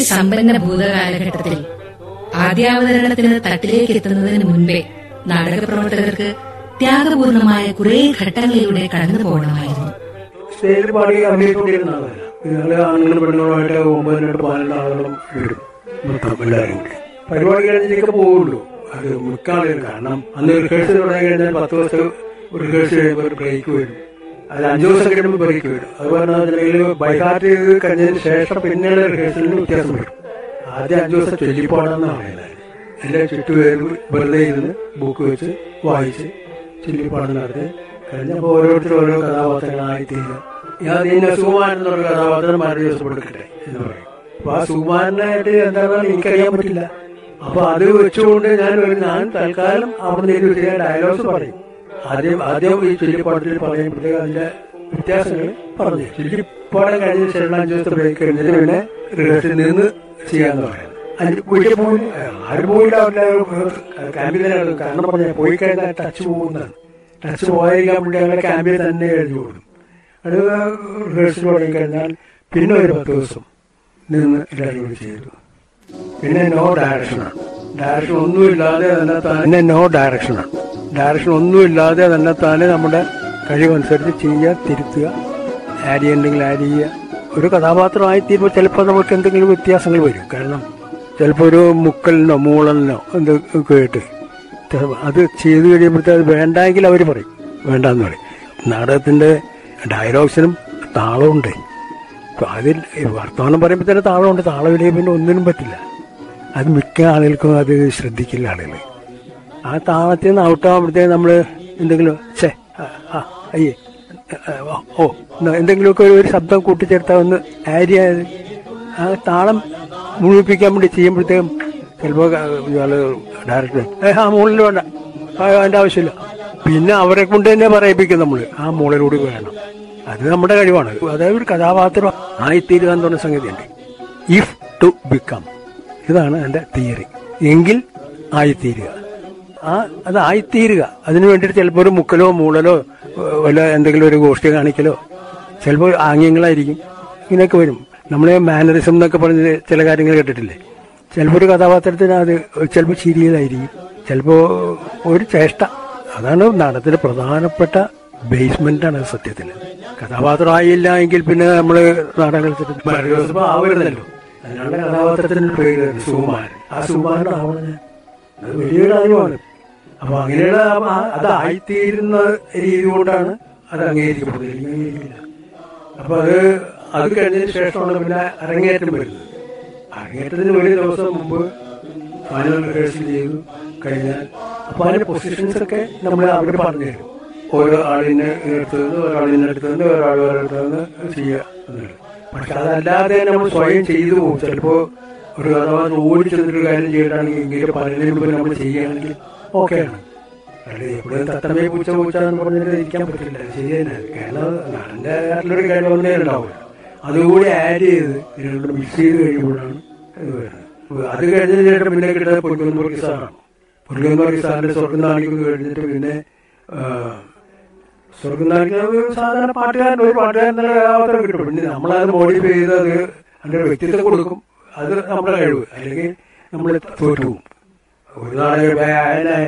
സമ്പന്ന ഭൂതകാലഘട്ടത്തിൽ ആദ്യാവതരണത്തിന് തട്ടിലേക്ക് എത്തുന്നതിന് മുൻപേ നാടക പ്രവർത്തകർക്ക് ത്യാഗപൂർണമായ കുറെ ഘട്ടങ്ങളിലൂടെ കടന്നു പോകണമായിരുന്നു സ്റ്റേജിൽ പാടി അഭിനയിച്ചുകൊണ്ടിരുന്ന ആളല്ല ഞങ്ങള് ആണുങ്ങളും പെണ്ണുങ്ങളുമായിട്ട് ഒമ്പതിനെട്ട് പതിനെട്ട് ആളുകളും വരും മൊത്തം എല്ലാവരും കൂടി പരിപാടി കഴിഞ്ഞിട്ടൊക്കെ പോവുള്ളൂ അത് മിക്ക ആളുകൾ കാരണം അന്ന് റിഹേഴ്സൽ തുടങ്ങി കഴിഞ്ഞാൽ പത്ത് ദിവസം റിഹേഴ്സൽ കഴിയുമ്പോൾ ഒരു ബ്രേക്ക് വരും അത് അഞ്ചു ദിവസം കഴിയുമ്പോൾ ബ്രേക്ക് വരും അതുപോലെ പറഞ്ഞിട്ടുണ്ടെങ്കിൽ ബൈഹാർട്ട് ചെയ്ത് കഴിഞ്ഞതിന് ശേഷം പിന്നെയുള്ള റിഹേഴ്സലിന് വ്യത്യാസം വരും ആദ്യം അഞ്ചു ദിവസം ചൊല്ലിപ്പോണെന്നാണ് പറയുന്നത് എന്റെ ചുറ്റുപേരും വെറുതെ ഇരുന്ന് ബുക്ക് വെച്ച് വായിച്ച് ചൊല്ലിപ്പാടം നടത്തി കഴിഞ്ഞപ്പോൾ ഓരോരുത്തരും ഓരോ കഥാപാത്രങ്ങളായി തീരുക ഞാൻ നിന്നെ സുകുമാരൻ എന്നൊരു കഥാപാത്രം മാറി ദിവസം കൊടുക്കട്ടെ എന്ന് പറയും അപ്പൊ ആ സുകുമാരനായിട്ട് എന്താണെന്ന് എനിക്കറിയാൻ പറ്റില്ല അപ്പൊ അത് വെച്ചുകൊണ്ട് ഞാൻ ഒരു ഞാൻ തൽക്കാലം അവിടെ നിന്ന് ചെറിയ ഡയലോഗ്സ് പറയും ആദ്യം ആദ്യം ഈ ചൊല്ലിപ്പാടത്തിൽ പറയുമ്പോഴത്തേക്ക് അതിന്റെ വ്യത്യാസങ്ങൾ പറഞ്ഞു ചൊല്ലിപ്പാടം കഴിഞ്ഞ ശേഷം അഞ്ചു ദിവസത്തെ ബ്രേക്ക് കഴിഞ്ഞിട്ട് പിന്നെ റിഹേഴ്സൽ നിന്ന് ചെയ്യാന്ന് പറയുന്നത് അഞ്ച് വീട്ടിൽ പോയി ആരും പോയില്ല ക്യാമ്പിൽ തന്നെ കാരണം പറഞ്ഞ പോയി കഴിഞ്ഞാൽ ടച്ച് പോകുന്നതാണ് ടച്ച് പോയിരിക്കാൻ വേണ്ടി ഞങ്ങളുടെ ക്യാമ്പിൽ തന്നെ എഴുതി കൊടുക്കും അത് റിഹേഴ്സൽ തുടങ്ങി കഴിഞ്ഞാൽ പിന്നെ ഒരു പത്ത് ദിവസം നിന്ന് എല്ലാവരും കൂടി ചെയ്തു പിന്നെ നോ ഡയറക്ഷനാണ് ഡയറക്ഷൻ ഒന്നുമില്ലാതെ തന്നെ തന്നെ നോ ഡയറക്ഷനാണ് ഡയറക്ഷൻ ഒന്നുമില്ലാതെ തന്നെ താനെ നമ്മുടെ കഴിവനുസരിച്ച് ചെയ്യുക തിരുത്തുക ആഡ് ചെയ്യണ്ടെങ്കിൽ ആഡ് ചെയ്യുക ഒരു കഥാപാത്രമായി തീരുമ്പോൾ ചിലപ്പോൾ നമുക്ക് എന്തെങ്കിലും വ്യത്യാസങ്ങൾ വരും കാരണം ചിലപ്പോൾ ഒരു മുക്കലിനോ മൂളലിനോ എന്ത് കേട്ട് അത് ചെയ്ത് കഴിയുമ്പോഴത്തെ അത് വേണ്ടെങ്കിൽ അവർ പറയും വേണ്ടെന്ന് പറയും നാടകത്തിന്റെ ഡയലോഗ്സിനും താളമുണ്ട് ഇപ്പൊ അതിൽ വർത്തമാനം പറയുമ്പോൾ തന്നെ താളമുണ്ട് താളമില്ലേ പിന്നെ ഒന്നിനും പറ്റില്ല അത് മിക്ക ആളുകൾക്കും അത് ശ്രദ്ധിക്കില്ല ആളുകൾ ആ താളത്തിൽ നിന്ന് ഔട്ടാകുമ്പോഴത്തേക്ക് നമ്മൾ എന്തെങ്കിലും ഛേ ആ, ആ, അയ്യേ ആ, ആ, ഓ എന്നാ എന്തെങ്കിലുമൊക്കെ ഒരു- ഒരു ശബ്ദം കൂട്ടിച്ചേർത്താൽ ഒന്ന് ആര്യ ആ താളം മുഴുവിപ്പിക്കാൻ വേണ്ടി ചെയ്യുമ്പോഴത്തേക്കും ചിലപ്പോൾ ഇയാള് ഡയറക്ടർ ഏ ആ മുകളിൽ വേണ്ട ആ, അതിന്റെ ആവശ്യമില്ല പിന്നെ അവരെ കൊണ്ട് തന്നെ പറയിപ്പിക്കും നമ്മൾ ആ മുകളിലൂടെ വേണം അത് നമ്മുടെ കഴിവാണ് അതായത് ഒരു കഥാപാത്രം ആയിത്തീരുക എന്ന് പറഞ്ഞ സംഗതിയുണ്ട് ഇഫ് ടു ബിക്കം ഇതാണ് എൻ്റെ തിയറി എങ്കിൽ ആയിത്തീരുക ആ അത് ആയിത്തീരുക അതിനു വേണ്ടിയിട്ട് ചിലപ്പോൾ ഒരു മുക്കലോ മൂളലോ ഏഹ് വല്ല എന്തെങ്കിലും ഒരു ഗോഷ്ഠി കാണിക്കലോ ചിലപ്പോൾ ആംഗ്യങ്ങളായിരിക്കും ഇങ്ങനെയൊക്കെ വരും നമ്മളെ മാനറിസം എന്നൊക്കെ പറഞ്ഞ് ചില കാര്യങ്ങൾ കേട്ടിട്ടില്ലേ ചിലപ്പോൾ ഒരു കഥാപാത്രത്തിന് അത് ചിലപ്പോൾ ചിരിയതായിരിക്കും ചിലപ്പോൾ ഒരു ചേഷ്ട അതാണ് നാടകത്തിന്റെ പ്രധാനപ്പെട്ട ബേസ്മെന്റ് ആണ് സത്യത്തിൽ കഥാപാത്രമായില്ല എങ്കിൽ പിന്നെ നമ്മൾ നാടകത്തിൽ ആവരുതല്ലോ അതിനുള്ള കഥാപാത്രത്തിന്റെ പേര് സുകുമാരൻ ആ സുകുമാരൻ ആവണം ഞാൻ അത് വലിയൊരു കാര്യമാണ് അപ്പൊ അങ്ങനെയുള്ള ആ- അത് ആയിത്തീരുന്ന രീതി കൊണ്ടാണ് അത് അംഗീകരിക്കപ്പെടുന്നത് ഇല്ലെങ്കിൽ അംഗീകരിക്കില്ല അപ്പൊ അത് അത് കഴിഞ്ഞതിന് ശേഷമാണ് പിന്നെ അരങ്ങേറ്റം വരുന്നത് അരങ്ങേറ്റത്തിന് ഒരു ദിവസം മുമ്പ് ഫൈനൽ റിഹേഴ്സൽ ചെയ്തു കഴിഞ്ഞാൽ അപ്പൊ അതിന്റെ പൊസിഷൻസ് ഒക്കെ നമ്മൾ അവർ പറഞ്ഞു തരും ഓരോ ആളിനെ എടുത്തു നിന്ന് ഒരാളിനെ എടുത്തു നിന്ന് ഒരാൾ വേറെ എടുത്തു നിന്ന് ചെയ്യുക എന്നുള്ളത് പക്ഷെ അതല്ലാതെ നമ്മൾ സ്വയം ചെയ്തു പോകും ചിലപ്പോ ഒരു കഥാപാത്രം ഓടി ചെന്നിട്ടൊരു കാര്യം ചെയ്തിട്ടാണെങ്കിൽ ഇങ്ങനെ പലതിന് മുമ്പ് നമ്മൾ ചെയ്യുകയാണെങ്കിൽ ഓക്കെയാണ് അല്ലാതെ എപ്പോഴും തത്തമ്മയെ പൂച്ച പൂച്ച എന്ന് പറഞ്ഞിട്ട് ഇരിക്കാൻ പറ്റില്ല അത് ശരി തന്നെ കാരണം നടന്റെ നാട്ടിലൊരു കാര്യം ഒന്നേ ഉണ്ടാവും അതുകൂടി ആഡ് ചെയ്ത് ഇതിനോട് മിക്സ് ചെയ്ത് കഴിയുമ്പോഴാണ് ഇത് വരുന്നത് അത് കഴിഞ്ഞതിന് ശേഷം പിന്നെ കിട്ടുന്നത് പൊന്നുമുറി സാറാണ് പൊന്നുമുറി സാറിന്റെ സ്വർഗം നാണിക്ക് കഴിഞ്ഞിട്ട് പിന്നെ ആ, സ്വർഗം നാണിക്ക് സാധാരണ പാട്ടുകാരൻ ഒരു പാട്ടുകാരൻ എന്നുള്ള കഥാപാത്രം കിട്ടും പിന്നെ നമ്മളത് മോഡിഫൈ ചെയ്ത് അത് അതിന്റെ ഒരു വ്യക്തിത്വം കൊടുക്കും അത് നമ്മുടെ കഴിവ് അല്ലെങ്കിൽ നമ്മൾ തോറ്റു പോകും ഒരു നാളെ